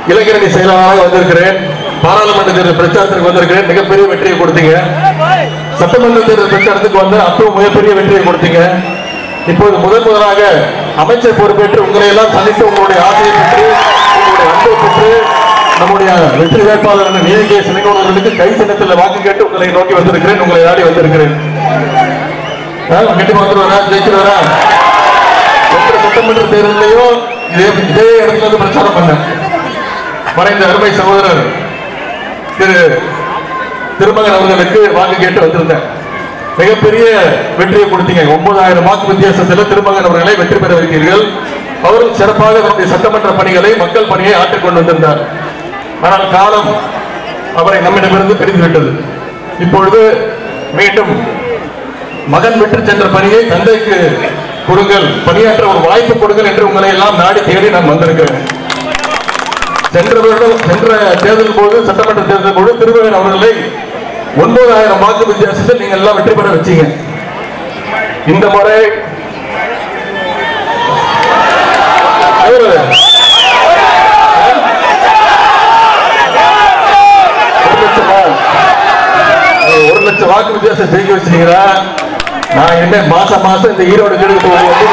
இளைஞரணி செயலாளராக வந்திருக்கிறேன் பாராளுமன்ற தேர்தல் பிரச்சாரத்திற்கு வந்திருக்கிறேன் மிகப்பெரிய வெற்றியை கொடுத்தீங்க சட்டமன்ற தேர்தல் பிரச்சாரத்துக்கு வந்து அப்பவும் மிகப்பெரிய வெற்றியை கொடுத்தீங்க இப்போது முதன் முதலாக அமைச்சர் பொறுப்பேற்று உங்களை எல்லாம் சந்தித்து உங்களுடைய ஆசையை பெற்று உங்களுடைய அன்பை பெற்று நம்முடைய வெற்றி வேட்பாளர் நீதிகே சிலைகோணர்களுக்கு கை சின்னத்தில் வாக்கு கேட்டு உங்களை நோக்கி வந்திருக்கிறேன் உங்களை நாடி வந்திருக்கிறேன் ஆ, கண்டிப்பா வந்துருவாரா ஜெயிச்சிருவாரா ஒவ்வொரு சட்டமன்ற தேர்தலையும் இதே இதே இடத்துல இருந்து பிரச்சாரம் பண்ணேன் மறைந்த அருமை சகோதரர் திரு திருமகன் அவர்களுக்கு வாக்கு கேட்டு வந்திருந்தேன் மிகப்பெரிய வெற்றியை கொடுத்தீங்க ஒன்பதாயிரம் வாக்கு வித்தியாசத்தில் திருமகன் அவர்களை வெற்றி பெற வைத்தீர்கள் அவரும் சிறப்பாக தன்னுடைய சட்டமன்ற பணிகளை மக்கள் பணியை ஆற்றிக் கொண்டு வந்திருந்தார் ஆனால் காலம் அவரை நம்மிடமிருந்து பிரிந்து விட்டது இப்பொழுது மீண்டும் மகன் விட்டு சென்ற பணியை தந்தைக்கு கொடுங்கள் பணியாற்ற ஒரு வாய்ப்பு கொடுங்கள் என்று உங்களை எல்லாம் நாடி தேடி நான் வந்திருக்கிறேன் சென்ற வருடம் சென்ற தேர்தல் போது சட்டமன்ற தேர்தல் போது திருமகன் அவர்களை ஒன்பதாயிரம் வாக்கு வித்தியாசத்தில் நீங்க எல்லாம் வெற்றி பெற வச்சீங்க இந்த முறை எவ்வளவு? ஒரு லட்சமா? ஒரு லட்சம் வாக்கு வித்தியாசம் ஜெயிக்க வச்சிருக்கீங்களா நான் இனிமே மாசம் மாசம் இந்த ஈரோடு கிழக்கு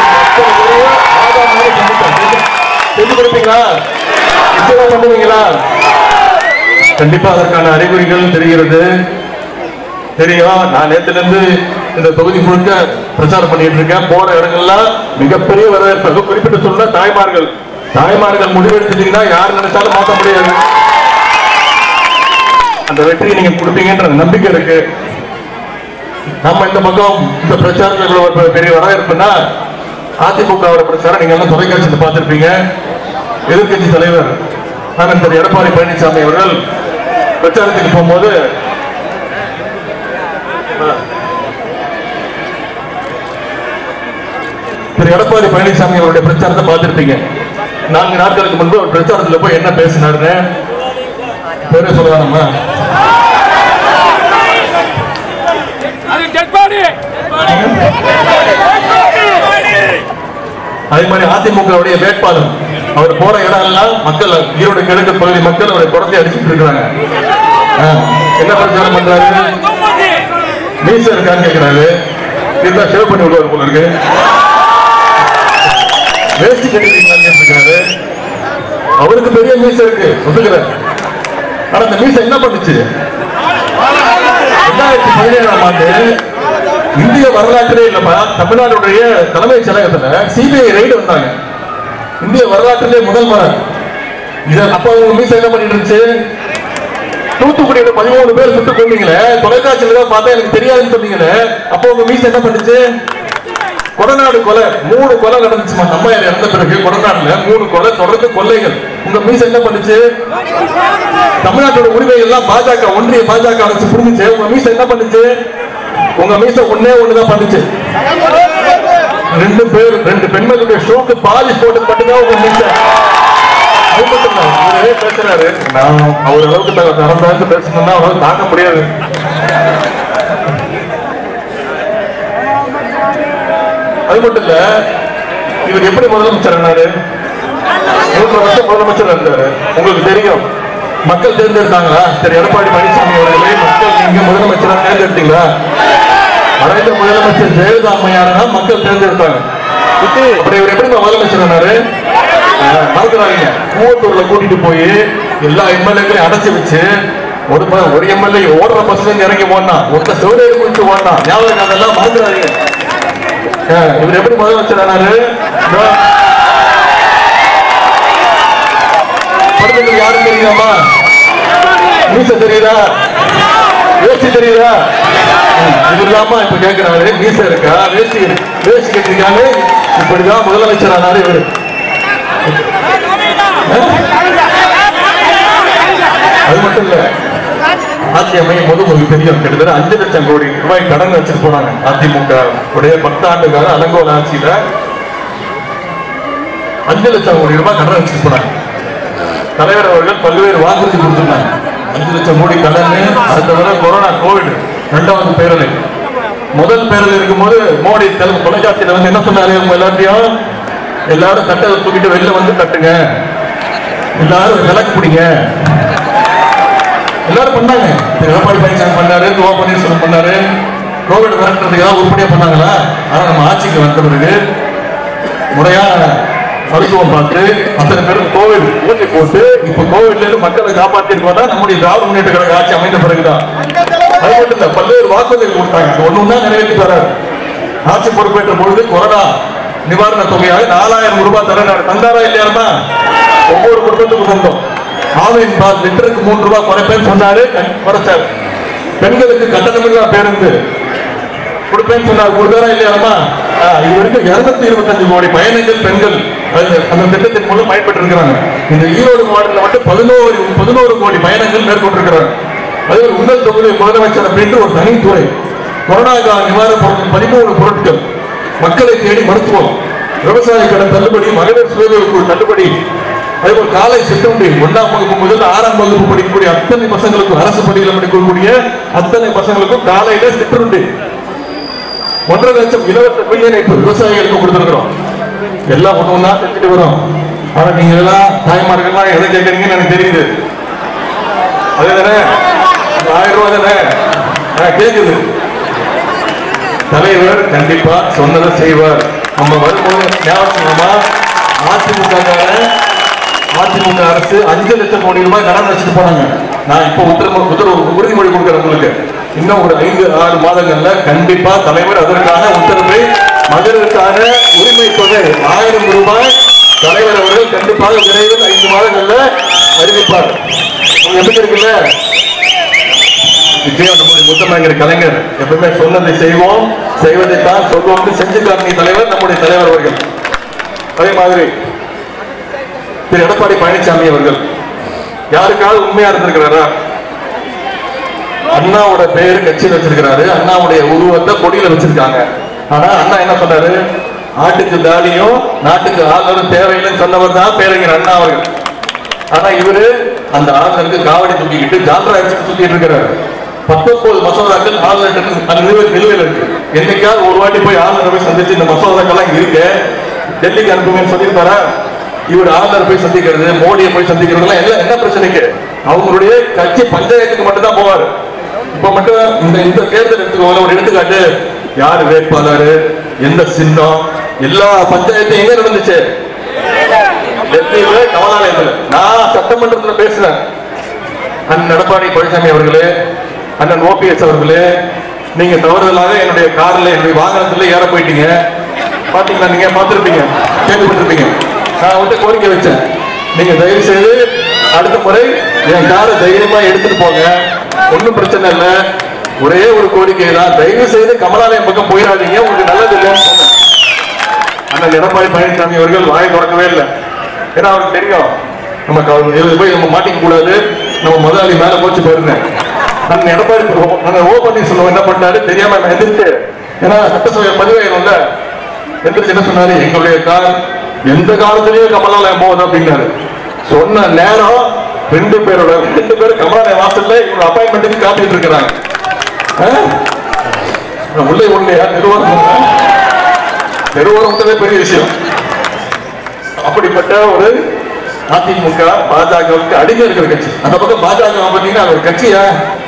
செஞ்சு கொடுப்பீங்களா நிச்சயமா பண்ணுவீங்களா கண்டிப்பா அதற்கான அறிகுறிகள் தெரிகிறது தெரியும் நான் நேத்துல இருந்து இந்த தொகுதி முழுக்க பிரச்சாரம் பண்ணிட்டு இருக்கேன் போற இடங்கள்லாம் மிகப்பெரிய வரவேற்பு அதுவும் குறிப்பிட்டு சொல்ல தாய்மார்கள் தாய்மார்கள் முடிவெடுத்துட்டீங்கன்னா யார் நினைச்சாலும் மாற்ற முடியாது அந்த வெற்றியை நீங்க கொடுப்பீங்கன்ற நம்பிக்கை இருக்கு நம்ம இந்த பக்கம் இந்த பிரச்சாரத்தில் ஒரு பெரிய வரவேற்புன்னா அதிமுகவோட பிரச்சாரம் நீங்க எல்லாம் தொலைக்காட்சியில் பார்த்திருப்பீங்க எதிர்க்கட்சி தலைவர் நான் திரு எடப்பாடி பழனிசாமி அவர்கள் பிரச்சாரத்துக்கு போகும்போது திரு எடப்பாடி பழனிசாமி அவருடைய பிரச்சாரத்தை பார்த்திருப்பீங்க நான்கு நாட்களுக்கு முன்பு அவர் பிரச்சாரத்துல போய் என்ன பேசினாருன்னு பேரு சொல்லலாமா அது டெட் பாடி அதே மாதிரி அதிமுகவுடைய வேட்பாளர் அவர் போற இடம் எல்லாம் மக்கள் ஈரோடு கிழக்கு பகுதி மக்கள் அவரை புறத்தை அடிச்சுட்டு இருக்காங்க ஆ, என்ன பிரச்சாரம் பண்றாரு மீச இருக்கான்னு கேக்குறாரு இருந்தா ஷேவ் பண்ணி விடுவார் போல இருக்கு வேஷ்டி கட்டிருக்கீங்களான்னு கேட்டிருக்காரு அவருக்கு பெரிய மீச இருக்கு ஒத்துக்கிறார் ஆனா அந்த மீச என்ன பண்ணுச்சு ரெண்டாயிரத்தி பதினேழாம் ஆண்டு இந்திய வரலாற்றிலே இல்லப்பா தமிழ்நாடுடைய தலைமைச் செயலகத்துல சிபிஐ ரைடு வந்தாங்க இந்திய வரலாற்றிலே முதல் முறை இத அப்ப உங்க மீச என்ன பண்ணிட்டு இருந்துச்சு தூத்துக்குடியில பதிமூணு பேர் சுட்டு கொண்டீங்களே தொலைக்காட்சியில தான் பார்த்தா எனக்கு தெரியாதுன்னு சொன்னீங்களே அப்ப உங்க மீச என்ன பண்ணுச்சு கொடநாடு கொலை மூணு கொலை நடந்துச்சுமா அம்மையார் இறந்த பிறகு கொடநாடுல மூணு கொலை தொடர்ந்து கொள்ளைகள் உங்க மீச என்ன பண்ணுச்சு தமிழ்நாட்டோட உரிமைகள் எல்லாம் பாஜக ஒன்றிய பாஜக அரசு புரிஞ்சுச்சு உங்க மீச என்ன பண்ணுச்சு உங்க மீச ஒண்ணே ஒண்ணுதான் பண்ணுச்சு ரெண்டு பேர் ரெண்டு பெண்களுடைய ஷோக்கு பாலிஷ் போட்டது மட்டும்தான் உங்க மீச அது மட்டும் இல்ல, இவரே பேசுறாரு நான் அவர் அளவுக்கு த- தரம் தாழ்ந்து பேசணும்னா அவரால் தாங்க முடியாது அது மட்டும் இல்ல இவர் எப்படி முதலமைச்சர் ஆனாரு மூன்று வருஷம் முதலமைச்சர் இருந்தாரு உங்களுக்கு தெரியும் மக்கள் தேர்ந்தெடுத்தாங்களா திரு எடப்பாடி பழனிசாமி அவர்களை மக்கள் நீங்க முதலமைச்சரா தேர்ந்தெடுத்தீங்களா மறைந்த முதலமைச்சர் ஜெயலலிதா அம்மையாரா மக்கள் தேர்ந்தெடுத்தாங்க அப்புறம் இவர் எப்படி முதலமைச்சர் ஆனாரு ஆஹ், மறந்துடாதீங்க கூவத்தூர்ல கூட்டிட்டு போய் எல்லா எம்எல்ஏக்களையும் அடைச்சு வச்சு ஒரு ப- ஒரு எம்எல்ஏ ஓடுற பஸ்ல இருந்து இறங்கி போனா ஒருத்த சிவரேரி குளிச்சு ஓடினா ஞாபகம் இருக்கா? அதெல்லாம் மறந்துடாதீங்க ஆஹ், இவர் எப்படி முதலமைச்சர் ஆனாரு இதோ, படத்துக்கு யாரும் தெரியுமா மீச தெரியுதா வேஷ்டி தெரியுதா இவர்தாம்மா இப்ப கேட்கிறாரு மீச இருக்கா வேஷ்டி வேஷ்டி கட்டிருக்காங்க இப்படிதான் முதலமைச்சர் ஆனாரு இவரு அது மட்டும் இல்ல ஆட்சியமை போது உங்களுக்கு தெரியும் கிட்டத்தட்ட அஞ்சு லட்சம் கோடி ரூபாய் கடன் வச்சுட்டு போனாங்க அதிமுக உடைய பத்தாண்டு கால அலங்கோல ஆட்சியில அஞ்சு லட்சம் கோடி ரூபாய் கடன் வச்சுட்டு போனாங்க தலைவர் அவர்கள் பல்வேறு வாக்குறுதி கொடுத்திருந்தாங்க அஞ்சு லட்சம் கோடி கடன் அடுத்த தடவை கொரோனா கோவிட் இரண்டாவது பேரலை முதல் பேரலை இருக்கும்போது மோடி தெலுங்கு தொலைக்காட்சியில வந்து என்ன சொன்னாரு உங்க எல்லாத்தையும் எல்லாரும் தட்டை தூக்கிட்டு வெளில வந்து தட்டுங்க எல்லாரும் விளக்கு பிடிங்க எல்லாரும் பண்ணாங்க திரு எடப்பாடி பழனிசாமி பண்ணாரு ஓ பன்னீர்செல்வம் பண்ணாரு கோவிட் விரட்டுறதுக்கு ஏதாவது உருப்படியா பண்ணாங்களா ஆனா நம்ம ஆட்சிக்கு வந்த பிறகு முறையான மருத்துவம் பார்த்து அத்தனை பேரும் கோவிட் ஊசி போட்டு இப்ப கோவிட்ல இருந்து மக்களை காப்பாற்றிருக்கோம் தான் நம்முடைய திராவிட முன்னேற்ற கழக ஆட்சி அமைந்த பிறகுதான் அது மட்டும் இல்ல பல்வேறு வாக்குறுதிகள் கொடுத்தாங்க ஒண்ணு தான் நிறைவேற்றி தராரு ஆட்சி பொறுப்பேற்ற பொழுது கொரோனா நிவாரண தொகையாக நாலாயிரம் ரூபாய் தர தந்தாரா இல்லையாருமா ஒவ்வொரு குடும்பத்துக்கும் தந்தோம் ஆவின் பால் லிட்டருக்கு மூன்று ரூபாய் குறைப்பேன்னு சொன்னாரு குறைச்சாரு பெண்களுக்கு கட்டணமில்லா பேருந்து கொடுப்பேன்னு சொன்னார் கொடுத்தாரா இல்லையாமா இது வரைக்கும் இருநூத்தி இருபத்தஞ்சு கோடி பயணங்கள் பெண்கள் அது- அந்த திட்டத்தின் மூலம் பயன்பெற்று இருக்கிறாங்க இந்த ஈரோடு மாவட்டத்தில் மட்டும் பதினோரு பதினோரு கோடி பயணங்கள் மேற்கொண்டிருக்கிறாங்க அதே ஒரு உங்கள் தொகுதி முதலமைச்சர் அப்படின்ற ஒரு தனித்துறை கொரோனா கால நிவாரண பொருட்கள் பதிமூணு பொருட்கள் மக்களை தேடி மருத்துவம் விவசாய கடன் தள்ளுபடி மகளிர் சுயதொழில் குழு தள்ளுபடி அதேபோல் காலை சிற்றுண்டி ஒன்றாம் வகுப்பு முதல் ஆறாம் வகுப்பு படிக்கக்கூடிய அத்தனை பசங்களுக்கும் அரசு பள்ளியில் படிக்கக்கூடிய அத்தனை பசங்களுக்கும் காலையில சிற்றுண்டி ஒன்றரை லட்சம் இலவச மின் இணைப்பு விவசாயிகளுக்கு கொடுத்துருக்கிறோம் எல்லாம் ஒண்ணு ஒண்ணா செஞ்சுட்டு வரோம் ஆனா நீங்க எல்லாம் தாய்மார்கள்லாம் எதை கேட்கறீங்கன்னு எனக்கு தெரியுது அதே தானே இந்த ஆயிரம் ரூபாய் தானே ஆ, கேக்குது தலைவர் கண்டிப்பா சொன்னதை செய்வார் நம்ம வரும்போது ஞாபகமா அதிமுக அதிமுக அரசு அஞ்சு லட்சம் கோடி ரூபாய் கடன் வச்சுட்டு போனாங்க நான் இப்போ உத்தரவு உத்தரவு உறுதிமொழி கொடுக்குறேன் உங்களுக்கு இன்னும் ஒரு ஐந்து ஆறு மாதங்கள்ல கண்டிப்பா தலைவர் அதற்கான உத்தரவை மகளிருக்கான உரிமை தொகை ஆயிரம் ரூபாய் தலைவர் அவர்கள் கண்டிப்பாக விரைவில் ஐந்து மாதங்கள்ல அறிவிப்பார் உங்களுக்கு எப்படி இருக்குல்ல நிச்சயம் நம்முடைய முத்தமிழர் கலைஞர் எப்பவுமே சொன்னதை செய்வோம் செய்வதைத்தான் சொல்வோம் செஞ்சு காரணி தலைவர் நம்முடைய தலைவர் அவர்கள் அதே மாதிரி திரு எடப்பாடி பழனிசாமி அவர்கள் யாருக்காவது உண்மையா இருந்திருக்கிறாரா அண்ணாவோட பேர் கட்சியில் வச்சிருக்கிறாரு அண்ணாவுடைய உருவத்தை கொடியில வச்சிருக்காங்க ஆனா அண்ணா என்ன சொன்னாரு ஆட்டுக்கு தாலியும் நாட்டுக்கு ஆளுநரும் தேவையில்லைன்னு சொன்னவர் தான் பேரறிஞர் அண்ணா அவர்கள் ஆனா இவரு அந்த ஆளுநருக்கு காவடி தூக்கிக்கிட்டு ஜால்ரா அடிச்சுட்டு சுத்திட்டு இருக்கிறாரு பத்தொன்பது மசோதாக்கள் ஆளுநர் அந்த நிலுவையில் நிலுவையில் இருக்கு என்னைக்காவது ஒரு வாட்டி போய் ஆளுநரை போய் சந்திச்சு இந்த மசோதாக்கள்லாம் இங்க இருக்கு டெல்லிக்கு அனுப்புங்கன்னு சொல்லியிருப்பாரா இவர் ஆளுநர் போய் சந்திக்கிறது மோடியை போய் சந்திக்கிறதுலாம் எல்லாம் என்ன பிரச்சனைக்கு அவங்களுடைய கட்சி பஞ்சாயத்துக்கு மட்டும் தான் போவார் இப்ப மட்டும் இந்த இந்த தேர்தல் எடுத்துக்கோங்க ஒரு எடுத்துக்காட்டு யார் வேட்பாளர் எந்த சின்னம் எல்லா பஞ்சாயத்தும் எங்க நடந்துச்சு டெல்லியில கமலாலயத்துல நான் சட்டமன்றத்துல பேசுறேன் அண்ணன் எடப்பாடி பழனிசாமி அவர்களே அண்ணன் ஓபிஎஸ் அவர்களே நீங்க தவறுதலாக என்னுடைய கார்ல என்னுடைய வாகனத்துல ஏற போயிட்டீங்க பாத்தீங்களா நீங்க பார்த்திருப்பீங்க கேள்விப்பட்டிருப்பீங்க நான் வந்து கோரிக்கை வச்சேன் நீங்க தயவு செய்து அடுத்த முறை என் காரை தைரியமா எடுத்துட்டு போங்க ஒண்ணும் பிரச்சனை இல்லை ஒரே ஒரு கோரிக்கை தான் தயவு செய்து கமலாலயம் பக்கம் போயிடாதீங்க உங்களுக்கு நல்லது இல்லைன்னு சொன்னேன் அண்ணன் எடப்பாடி பழனிசாமி அவர்கள் வாய் திறக்கவே இல்லை ஏன்னா அவருக்கு தெரியும் நமக்கு அவர் இதுல போய் நம்ம மாட்டிக்க கூடாது நம்ம முதலாளி மேல போச்சு போயிருந்தேன் அண்ணன் எடப்பாடி அண்ணன் ஓ பன்னீர்செல்வம் என்ன பண்ணாரு தெரியாம நான் எந்திரிச்சு ஏன்னா சட்டசபை பதிவாயிரும்ல எந்திரிச்சு என்ன சொன்னாரு எங்களுடைய கார் எந்த காலத்திலயும் கமலாலயம் போகுது அப்படின்னாரு சொன்ன நேரம் ரெண்டு பேரோட ரெண்டு பேரும் கமலாலயம் வாசல்ல இவங்க அப்பாயின்மெண்ட்டுக்கு காத்துட்டு இருக்கிறாங்க ஆ? நான் உள்ளே ஒண்ணு நிறுவனம் நிறுவனம் விட்டதே பெரிய விஷயம் அப்படிப்பட்ட ஒரு அதிமுக பாஜகவுக்கு அடிமை இருக்கிற கட்சி அந்த பக்கம் பாஜக பார்த்தீங்கன்னா அது ஒரு கட்சியா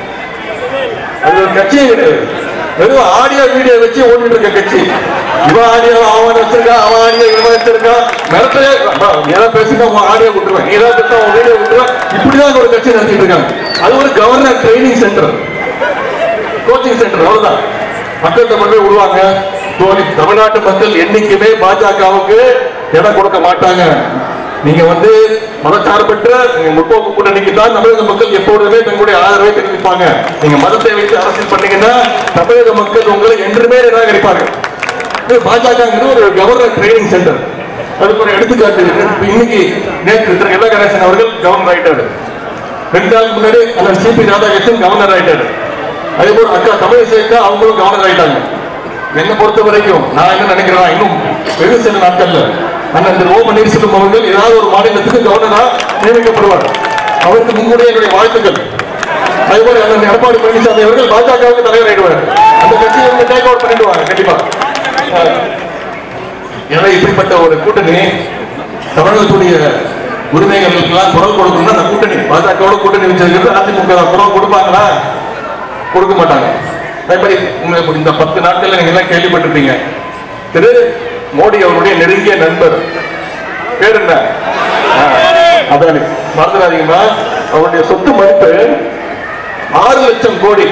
அது ஒரு கட்சியே கிடையாது வெறும் ஆடியோ வீடியோ வச்சு ஓடிட்டு இருக்க கட்சி இவன் ஆடியோ அவன் வச்சிருக்கான் அவன் ஆடியோ இவன் வச்சிருக்கான் மிரட்டலே அப்பா, நீ ஏதாவது பேசினா உன் ஆடியோ விட்டுருவேன் நீ ஏதாவது பேசினா உன் வீடியோ விட்டுருவேன் இப்படிதான் ஒரு கட்சி நடத்திட்டு இருக்காங்க அது ஒரு governor training centre coaching centre அவ்வளவுதான் மக்கள்கிட்ட கொண்டு போய் விடுவாங்க தோனி தமிழ்நாட்டு மக்கள் என்னைக்குமே பாஜகவுக்கு இடம் கொடுக்க மாட்டாங்க நீங்க வந்து மதச்சார்பற்ற நீங்க முற்போக்கு கூட்டணிக்கு தான் தமிழக மக்கள் எப்பொழுதுமே தங்களுடைய ஆதரவை தெரிவிப்பாங்க நீங்க மதத்தை வைத்து அரசியல் பண்ணீங்கன்னா தமிழக மக்கள் உங்களை என்றுமே நிராகரிப்பாங்க இது பாஜகங்கிறது ஒரு கவர்னர் ட்ரைனிங் சென்டர் அதுக்கு ஒரு எடுத்துக்காட்டு இப்ப இன்னைக்கு நேற்று திரு எல்ல கணேசன் அவர்கள் கவர்னர் ஆயிட்டாரு ரெண்டு நாளுக்கு முன்னாடி அண்ணன் சிபி ராதாகிருஷ்ணன் கவர்னர் ஆயிட்டாரு அதே போல அக்கா தமிழிசைக்கா அவங்களும் கவர்னர் ஆயிட்டாங்க என்னை பொறுத்த வரைக்கும் நான் என்ன நினைக்கிறேன் இன்னும் வெகு சில நாட்கள்ல அண்ணன் திரு ஓ பன்னீர்செல்வம் அவர்கள் ஏதாவது ஒரு மாநிலத்துக்கு கவர்னரா நியமிக்கப்படுவார் அவருக்கு முன்கூடிய என்னுடைய வாழ்த்துக்கள் அதே போல அண்ணன் எடப்பாடி பழனிசாமி அவர்கள் பாஜகவுக்கு தலைவர் ஆயிடுவார் அந்த கட்சியை இவங்க டேக் அவுட் பண்ணிடுவாங்க கண்டிப்பா அஹ், எனவே இப்படிப்பட்ட ஒரு கூட்டணி தமிழகத்துடைய உரிமைகளுக்கெல்லாம் குரல் கொடுக்கணும்னா அந்த கூட்டணி பாஜகவோட கூட்டணி வச்சிருக்கிறது அதிமுக தான். குரல் கொடுப்பாங்களா கொடுக்க மாட்டாங்க அதே மாதிரி உங்களுக்கு இந்த பத்து நாட்கள்ல நீங்க எல்லாம் கேள்விப்பட்டிருப்பீங்க திரு மோடி அவருடைய நெருங்கிய நண்பர் பேர் என்ன ஆ, அதானி மறந்துடாதீங்கம்மா அவருடைய சொத்து மதிப்பு ஆறு லட்சம் கோடி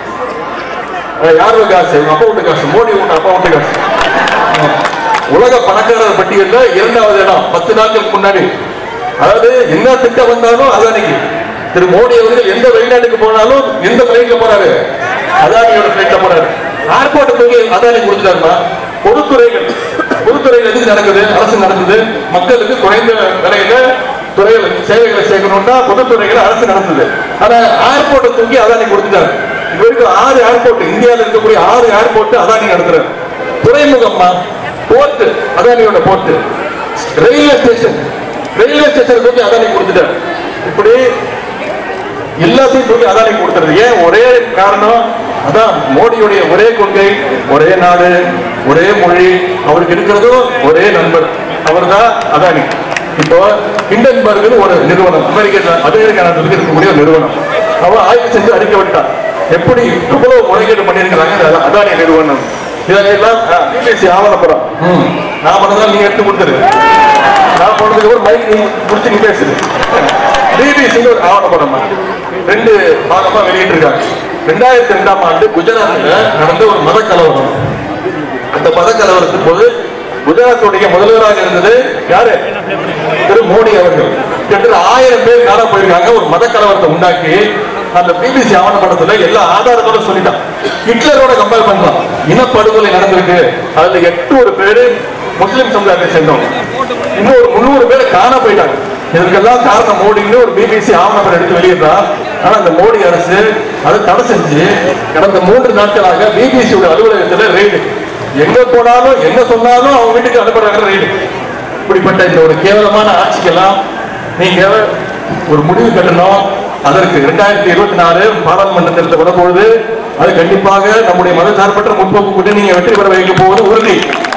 அஹ் யாரோட காசு உங்க அப்பா வீட்டு காசு மோடி உங்க அப்பா வீட்டு காசு ஆ. உலக பணக்காரர் பட்டியல்ல இரண்டாவது இடம் பத்து நாட்களுக்கு முன்னாடி அதாவது என்ன திட்டம் வந்தாலும் அதானிக்கு திரு மோடி அவர்கள் எந்த வெளிநாட்டுக்கு போனாலும் எந்த பிளைட்ல போறாரு அதானியோட பிளைட்ல போறாரு ஏர்போர்ட் தூக்கி அதானி கொடுத்துட்டாருமா பொதுத்துறைகள் பொதுத்துறைகள் எது நடக்குது அரசு நடக்குது மக்களுக்கு குறைந்த விலையில துறைகள் சேவைகளை சேர்க்கணும்னா பொதுத்துறைகளை அரசு நடத்துது ஆனா ஏர்போர்ட்டை தூக்கி அதானி கொடுத்துட்டாரு இது வரைக்கும் ஆறு ஏர்போர்ட் இந்தியாவில் இருக்கக்கூடிய ஆறு ஏர்போர்ட் அதானி நடத்துறாரு துறைமுகம்மா போர்ட் அதானியோட port railway station railway station தூக்கி அதானி கொடுத்துட்டாரு இப்படி எல்லாத்தையும் தூக்கி அதானி கொடுத்துறது ஏன் ஒரே காரணம் அதான் மோடியுடைய ஒரே கொள்கை ஒரே நாடு ஒரே மொழி அவருக்கு இருக்கிறதும் ஒரே நண்பர் அவர்தான் அதானி இப்போ ஹிண்டன்பர்க் ஒரு நிறுவனம் அமெரிக்க அமெரிக்க நாட்டுக்கு இருக்கக்கூடிய ஒரு நிறுவனம் அவன் ஆய்வு செஞ்சு அறிக்கை விட்டான் எப்படி எவ்வளவு முறைகேடு பண்ணியிருக்கிறாங்க இந்த அதானி நிறுவனம் இதெல்லாம் பிபிசி ஆவணப்படம் ம், நான் பண்ணதான் நீங்க எடுத்து கொடுத்துரு நான் போனதுக்கு ஒரு மைக் நீ முடிச்சு நீ பேசுது பிபிசி ஒரு ஆவணப்படம் ரெண்டு பாகமா வெளியிட்டிருக்காங்க ரெண்டாயிரத்தி ரெண்டாம் ஆண்டு குஜராத்ல நடந்த ஒரு மத கலவரம் அந்த மத கலவரத்தின் போது குஜராத்துடைய முதல்வராக இருந்தது யாரு திரு மோடி அவர்கள் கிட்டத்தட்ட ஆயிரம் பேர் காண போயிருக்காங்க ஒரு மத கலவரத்தை உண்டாக்கி அந்த பிபிசி ஆவணப்படத்துல எல்லா ஆதாரத்தோட சொல்லிட்டான் ஹிட்லரோட கம்பேர் பண்றான் இனப்படுகொலை நடந்திருக்கு அதுல எட்டு ஒரு பேரு முஸ்லிம் சமுதாயத்தை சேர்ந்தவங்க இன்னும் ஒரு முந்நூறு பேர் காண போயிட்டாங்க இதற்கெல்லாம் காரணம் மோடின்னு ஒரு பிபிசி ஆவணப்படம் எடுத்து வெளியிடுறா ஆனா அந்த மோடி அரசு அதை தடை செஞ்சு கடந்த மூன்று நாட்களாக பிபிசியோட அலுவலகத்துல ரெய்டு எங்க போனாலும் என்ன சொன்னாலும் அவங்க வீட்டுக்கு அனுப்புறாங்க ரெய்டு இப்படிப்பட்ட இந்த ஒரு கேவலமான ஆட்சிக்கெல்லாம் நீங்க ஒரு முடிவு கட்டணும் அதற்கு இரண்டாயிரத்தி இருபத்தி நாலு பாராளுமன்ற தேர்தல் வரும்பொழுது அது கண்டிப்பாக நம்முடைய மதசார்பற்ற முற்போக்கு கூட்டணி நீங்க வெற்றி பெற வைக்க போவது உறுதி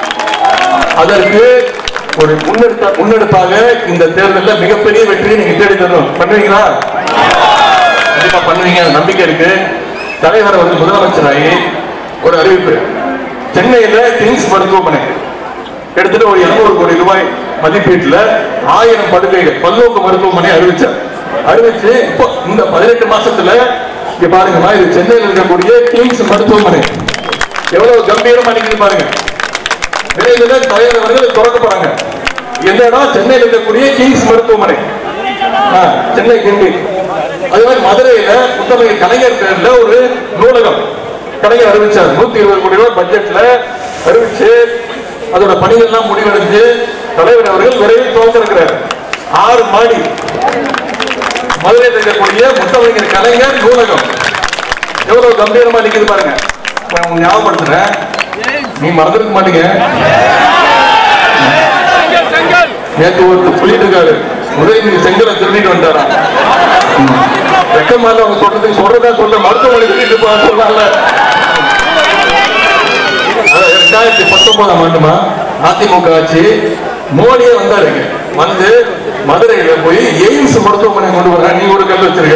அதற்கு ஒரு முன்னெடுத்த முன்னெடுப்பாக இந்த தேர்தலில் மிகப்பெரிய வெற்றியை நீங்க தேடி தரணும் பண்ணுவீங்களா கண்டிப்பா பண்ணுவீங்க நம்பிக்கை இருக்கு தலைவர் வந்து முதலமைச்சராகி ஒரு அறிவிப்பு சென்னையில கிங்ஸ் மருத்துவமனை கிட்டத்தட்ட ஒரு 200 கோடி ரூபாய் மதிப்பீட்டுல ஆயிரம் படுக்கைகள் பல்லோக்கு மருத்துவமனை அறிவிச்சார் அறிவிச்சு இப்போ இந்த பதினெட்டு மாசத்துல இங்க பாருங்கம்மா இது சென்னையில் இருக்கக்கூடிய கிங்ஸ் மருத்துவமனை எவ்வளவு கம்பீரமா நிக்குது பாருங்க விரைவில் தலைவர் அவர்கள் திறக்க போறாங்க எந்த இடம் சென்னையில் இருக்கக்கூடிய கிங்ஸ் மருத்துவமனை ஆ, சென்னை கிண்டி அதே மாதிரி மதுரையில முத்தமிழ் கலைஞர் பேர்ல ஒரு நூலகம் கலைஞர் அறிவிச்சார் நூத்தி இருபது கோடி ரூபாய் பட்ஜெட்ல அறிவிச்சு அதோட பணிகள்லாம் முடிவடைஞ்சு தலைவர் அவர்கள் விரைவில் துவங்கிருக்கிறார் ஆறு மாடி மதுரையில் இருக்கக்கூடிய முத்தமிழர் கலைஞர் நூலகம் எவ்வளவு கம்பீரமா நிக்குது பாருங்க நான் உங்களுக்கு ஞாபகப்படுத்துறேன் நீ மறந்துருக்க மாட்டீங்க செங்கல் செங்கல் நேற்று ஒருத்தர் சொல்லிட்டு இருக்காரு உதயநிதி செங்கலை திருடிட்டு வந்தாரா வெக்கமால அவங்க சொல்றதுக்கு சொல்றதா சொல்ற மருத்துவமனை திருடிட்டு போக சொல்றாங்கல்ல அதான் ரெண்டாயிரத்தி பத்தொன்பதாம் ஆண்டுமா அதிமுக ஆட்சி மோடியே வந்தாருங்க வந்து மதுரையில போய் எய்ம்ஸ் மருத்துவமனை கொண்டு வர்றேன் நீ ஒரு கல் வச்சிருக்க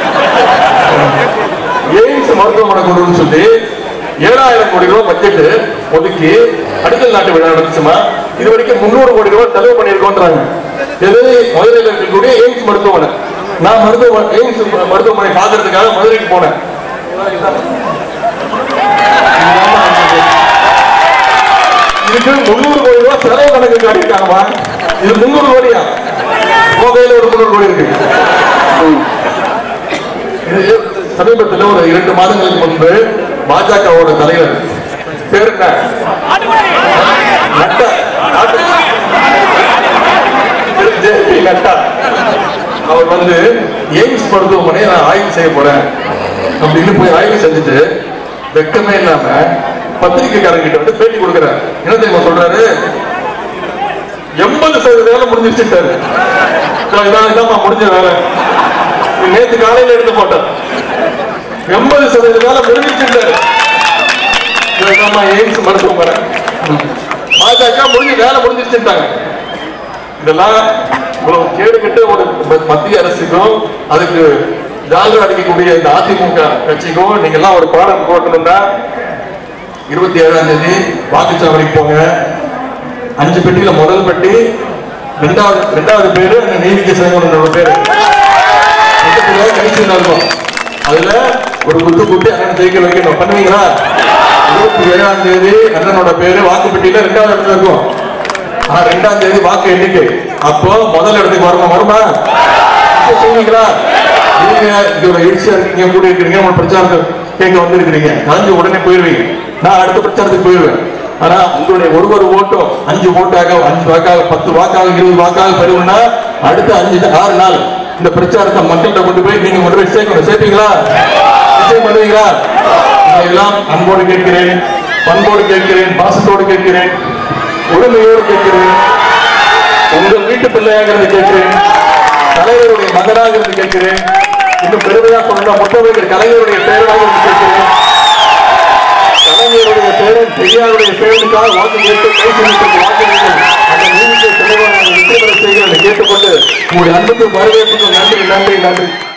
எய்ம்ஸ் மருத்துவமனை கொண்டு வந்து சொல்லி ஏழாயிரம் கோடி ரூபாய் பட்ஜெட் ஒதுக்கி அடிக்கல் நாட்டு விழா நடந்துச்சுமா இது வரைக்கும் முந்நூறு கோடி ரூபாய் செலவு பண்ணியிருக்கோன்றாங்க இது மதுரையில் இருக்கக்கூடிய எய்ம்ஸ் மருத்துவமனை நான் மருத்துவமனை எய்ம்ஸ் மருத்துவமனை பார்க்கறதுக்காக மதுரைக்கு போனேன் இதுக்கு முந்நூறு கோடி ரூபாய் செலவு கணக்கு காட்டியிருக்காங்கம்மா இது முந்நூறு கோடியா உன் கையில ஒரு முந்நூறு கோடி இருக்கு ம். இது சமீபத்தில் ஒரு இரண்டு மாதங்களுக்கு முன்பு பாஜகவோட தலைவர் பேர் என்ன நட்டா நாட்டு- திரு ஜே.பி. நட்டா அவர் வந்து எய்ம்ஸ் மருத்துவமனையை நான் ஆய்வு செய்ய போறேன் அப்படின்னு போய் ஆய்வு செஞ்சுட்டு வெக்கமே இல்லாம பத்திரிகைக்காரங்கிட்ட வந்து பேட்டி கொடுக்குறாரு என்ன தெரியுமா சொல்றாரு எண்பது சதவீத வேலை முடிஞ்சிருச்சுட்டாரு இதான் இதாம்மா முடிஞ்ச வேலை இது நேத்து காலையில எடுத்து போட்டார் எண்பது சதவீத வேலை முடிஞ்சிருச்சுட்டாரு இதுதாம்மா எய்ம்ஸ் மருத்துவமனை ம். பாஜக முடிஞ்சு வேலை முடிஞ்சிருச்சுட்டாங்க இதெல்லாம் இவ்வளவு கேடு கெட்ட ஒரு ம- மத்திய அரசுக்கும் அதுக்கு ஜால்ரா அடிக்கக்கூடிய இந்த அதிமுக கட்சிக்கும் நீங்க எல்லாம் ஒரு பாடம் போட்டணும்னா இருபத்தி ஏழாம் தேதி வாக்குச்சாவடிக்கு போங்க அஞ்சு பெட்டியில முதல் பெட்டி ரெண்டாவது ரெண்டாவது பேரு அந்த நீதிக்கு சேவனோட பேரு பக்கத்துல கணிச்சு இருக்கும் அதுல ஒரு குத்து குத்தி அண்ணன் ஜெயிக்க வைக்கணும் பண்ணுவீங்களா இருபத்தி ஏழாம் தேதி அண்ணனோட பேரு வாக்கு பெட்டியில ரெண்டாவது இடத்துல இருக்கும் ஆனா ரெண்டாம் தேதி வாக்கு எண்ணிக்கை அப்போ முதல் இடத்துக்கு வரணும் வருமா இப்ப சொல்லுவீங்களா நீங்க இங்க ஒரு எழுச்சியா இருக்கீங்க கூட இருக்கிறீங்க உங்க பிரச்சாரத்தை கேட்க வந்திருக்கிறீங்க கலைஞ்சு உடனே போயிருவீங்க நான் அடுத்த பிரச்சாரத்துக்கு போயிருவேன் ஆனா உங்களுடைய ஒரு ஒரு ஓட்டும் அஞ்சு ஓட்டாக அஞ்சு வாக்காக பத்து வாக்காக இருபது வாக்காக பெறுவனா அடுத்த அஞ்சு ஆறு நாள் இந்த பிரச்சாரத்தை மக்கள்கிட்ட கொண்டு போய் நீங்க கொண்டு போய் சேர்க்கணும் சேர்ப்பீங்களா நிச்சயம் பண்ணுவீங்களா நான் எல்லாம் அன்போடு கேட்கிறேன் பண்போடு கேட்கிறேன் பாசத்தோடு கேட்கிறேன் உரிமையோடு கேட்கிறேன் உங்கள் வீட்டு பிள்ளையாக இருந்து கேட்கிறேன் தலைவருடைய மகனாக இருந்து கேட்கிறேன் இன்னும் பெருமையா சொன்னா முத்தமிழ் கலைஞருடைய பேரனாக இருந்து கேட்கிறேன் கலைஞருடைய பேரன் பெரியாருடைய பேரனுக்காக வாக்கு கேட்டு கை செலுத்தும் வாக்கு வேண்டும் அந்த நீதிக்கு தலைவராக வெற்றி பெற செய்கிறேன் கேட்டுக்கொண்டு உங்களுடைய அன்புக்கும் வரவேற்புக்கும் நன்றி நன்றி நன்றி